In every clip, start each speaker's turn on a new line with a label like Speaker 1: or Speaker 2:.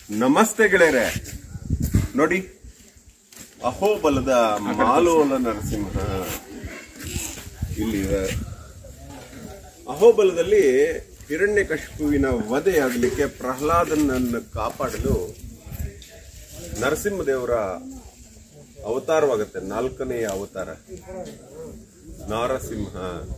Speaker 1: ನಮಸ್ತೆ ಗೆಳೆಯರೆ ನೋಡಿ ಅಹೋಬಲದ ಮಾಲೋಲ ನರಸಿಂಹ ಇಲ್ಲಿ ಇದೆ. ಅಹೋಬಲದಲ್ಲಿ ಹಿರಣ್ಯಕಶಿಪುವಿನ ವಧೆಯಾಗಲಿಕ್ಕೆ ಪ್ರಹ್ಲಾದನನ್ನು ಕಾಪಾಡಲು ನರಸಿಂಹದೇವರ ಅವತಾರವಾಗುತ್ತೆ ನಾಲ್ಕನೆಯ ಅವತಾರ ನಾರಸಿಂಹ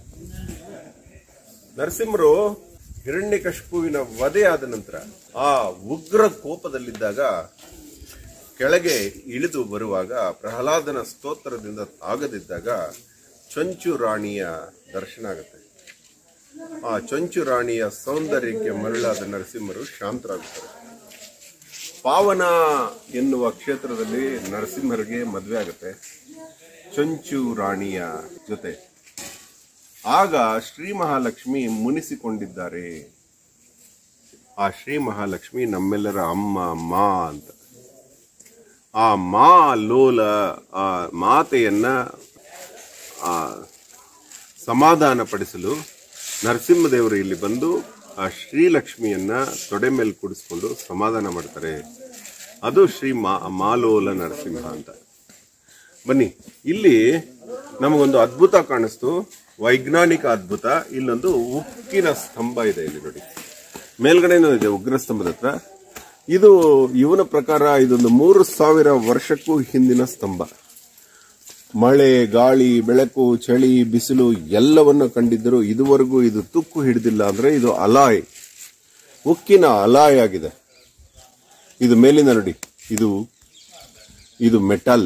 Speaker 1: ನರಸಿಂಹರು ಹಿರಣ್ಯಕಶಿಪುವಿನ ವಧೆಯಾದ ನಂತರ ಆ ಉಗ್ರ ಕೋಪದಲ್ಲಿದ್ದಾಗ ಕೆಳಗೆ ಇಳಿದು ಬರುವಾಗ ಪ್ರಹ್ಲಾದನ ಸ್ತೋತ್ರದಿಂದ ಆಗದಿದ್ದಾಗ ಚಂಚು ರಾಣಿಯ ದರ್ಶನ ಆಗುತ್ತೆ ಆ ಚಂಚು ರಾಣಿಯ ಸೌಂದರ್ಯಕ್ಕೆ ಮರಳಾದ ನರಸಿಂಹರು ಶಾಂತರಾಗುತ್ತಾರೆ ಪಾವನ ಎನ್ನುವ ಕ್ಷೇತ್ರದಲ್ಲಿ ನರಸಿಂಹರಿಗೆ ಮದುವೆ ಆಗುತ್ತೆ ಚಂಚು ರಾಣಿಯ ಜೊತೆ ಆಗ ಶ್ರೀ ಮಹಾಲಕ್ಷ್ಮಿ ಮುನಿಸಿಕೊಂಡಿದ್ದಾರೆ ಆ ಶ್ರೀ ಮಹಾಲಕ್ಷ್ಮಿ ನಮ್ಮೆಲ್ಲರ ಅಮ್ಮ ಮಾ ಅಂತ ಆ ಮಾ ಲೋಲ ಆ ಮಾತೆಯನ್ನ ಆ ಸಮಾಧಾನ ಪಡಿಸಲು ನರಸಿಂಹದೇವರು ಇಲ್ಲಿ ಬಂದು ಆ ಶ್ರೀಲಕ್ಷ್ಮಿಯನ್ನ ತೊಡೆ ಮೇಲೆ ಕೂಡಿಸ್ಕೊಂಡು ಸಮಾಧಾನ ಮಾಡ್ತಾರೆ ಅದು ಶ್ರೀ ಮಾ ಮಾಲೋಲ ನರಸಿಂಹ ಅಂತ ಬನ್ನಿ ಇಲ್ಲಿ ನಮಗೊಂದು ಅದ್ಭುತ ಕಾಣಿಸ್ತು ವೈಜ್ಞಾನಿಕ ಅದ್ಭುತ ಇಲ್ಲೊಂದು ಉಕ್ಕಿನ ಸ್ತಂಭ ಇದೆ ಇಲ್ಲಿ ನೋಡಿ ಮೇಲ್ಗಡೆನೂ ಇದೆ ಉಗ್ರ ಸ್ತಂಭದ ಹತ್ರ ಇದು ಇವನ ಪ್ರಕಾರ ಇದೊಂದು ಮೂರು ಸಾವಿರ ವರ್ಷಕ್ಕೂ ಹಿಂದಿನ ಸ್ತಂಭ ಮಳೆ ಗಾಳಿ ಬೆಳಕು ಚಳಿ ಬಿಸಿಲು ಎಲ್ಲವನ್ನು ಕಂಡಿದ್ದರೂ ಇದುವರೆಗೂ ಇದು ತುಕ್ಕು ಹಿಡಿದಿಲ್ಲ ಅಂದ್ರೆ ಇದು ಅಲಾಯ್ ಉಕ್ಕಿನ ಅಲಾಯ್ ಆಗಿದೆ ಇದು ಮೇಲಿಂದ ನೋಡಿ ಇದು ಇದು ಮೆಟಲ್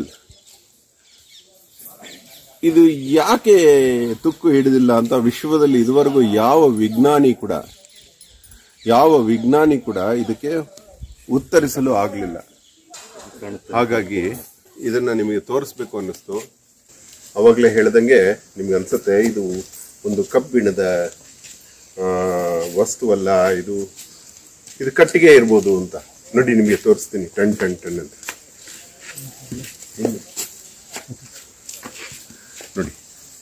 Speaker 1: ಇದು ಯಾಕೆ ತುಕ್ಕು ಹಿಡಿದಿಲ್ಲ ಅಂತ ವಿಶ್ವದಲ್ಲಿ ಇದುವರೆಗೂ ಯಾವ ವಿಜ್ಞಾನಿ ಕೂಡ ಯಾವ ವಿಜ್ಞಾನಿ ಕೂಡ ಇದಕ್ಕೆ ಉತ್ತರಿಸಲು ಆಗಲಿಲ್ಲ ಹಾಗಾಗಿ ಇದನ್ನ ನಿಮಗೆ ತೋರಿಸ್ಬೇಕು ಅನ್ನಿಸ್ತು ಅವಾಗಲೇ ಹೇಳ್ದಂಗೆ ನಿಮ್ಗೆ ಅನ್ಸುತ್ತೆ ಇದು ಒಂದು ಕಬ್ಬಿಣದ ಆ, ವಸ್ತುವಲ್ಲ ಇದು ಇದು ಕಟ್ಟಿಗೆ ಇರ್ಬೋದು ಅಂತ ನೋಡಿ ನಿಮಗೆ ತೋರಿಸ್ತೀನಿ ಟನ್ ಟನ್ ಟನ್ ಅಂತ ನೋಡಿ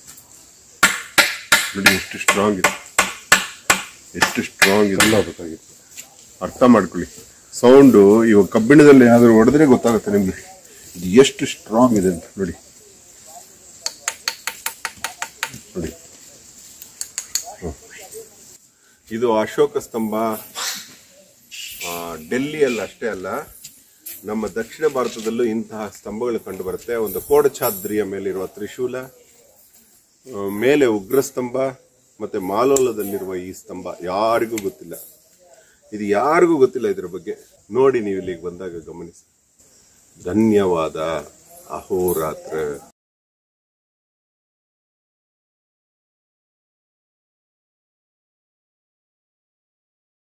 Speaker 1: ನೋಡಿ ಎಷ್ಟು ಸ್ಟ್ರಾಂಗ್ ಇದೆ ಎಷ್ಟು ಸ್ಟ್ರಾಂಗ್ ಇದೆ ಗೊತ್ತಾಗಿತ್ತು ಅರ್ಥ ಮಾಡ್ಕೊಳ್ಳಿ ಸೌಂಡು ಇವಾಗ ಕಬ್ಬಿಣದಲ್ಲಿ ಯಾವ್ದಾದ್ರು ಹೊಡೆದ್ರೆ ಗೊತ್ತಾಗುತ್ತೆ ನಿಮ್ಗೆ ಇದು ಎಷ್ಟು ಸ್ಟ್ರಾಂಗ್ ಇದೆ ಅಂತ ನೋಡಿ ನೋಡಿ ಹ್ಮ್. ಇದು ಅಶೋಕ ಸ್ತಂಭ ಆ, ಡೆಲ್ಲಿಯಲ್ಲಿ ಅಷ್ಟೇ ಅಲ್ಲ ನಮ್ಮ ದಕ್ಷಿಣ ಭಾರತದಲ್ಲೂ ಇಂತಹ ಸ್ತಂಭಗಳು ಕಂಡು ಬರುತ್ತೆ ಒಂದು ಕೋಡಚಾದ್ರಿಯ ಮೇಲಿರುವ ತ್ರಿಶೂಲ ಆ, ಮೇಲೆ ಉಗ್ರ ಸ್ತಂಭ ಮತ್ತೆ ಮಾಲೋಲದಲ್ಲಿರುವ ಈ ಸ್ತಂಭ ಯಾರಿಗೂ ಗೊತ್ತಿಲ್ಲ ಇದು ಯಾರಿಗೂ ಗೊತ್ತಿಲ್ಲ ಇದರ ಬಗ್ಗೆ ನೋಡಿ ನೀವು ಇಲ್ಲಿಗೆ ಬಂದಾಗ ಗಮನಿಸಿ ಧನ್ಯವಾದ ಅಹೋರಾತ್ರ